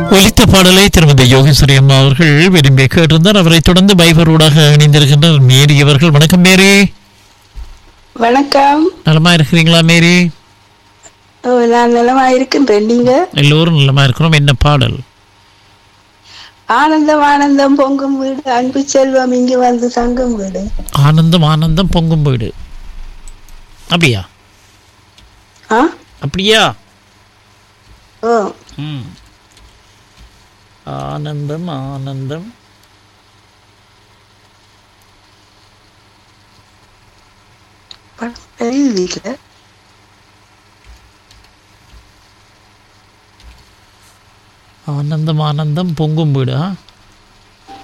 ஒலித்த பாடலை திருமதி யோகேஸ்வரி அம்மா அவர்கள் விரும்பி கேட்டிருந்தார் அவரை தொடர்ந்து பைபரோடாக இணைந்திருக்கின்றார் மேரி அவர்கள் வணக்கம் மேரி வணக்கம் நலமா இருக்கிறீங்களா மேரி ஓ, நான் நலமா இருக்கின்றேன் நீங்க எல்லோரும் நலமா இருக்கிறோம் என்ன பாடல் ஆனந்தம் ஆனந்தம் பொங்கும் வீடு அன்பு செல்வம் இங்கு வந்து தங்கும் வீடு ஆனந்தம் ஆனந்தம் பொங்கும் வீடு அப்படியா ஆ அப்படியா ஓ ம் ஆனந்தம் ஆனந்தம் எழுதிக்கல ஆனந்தம் ஆனந்தம் பொங்கும் வீடு ஆ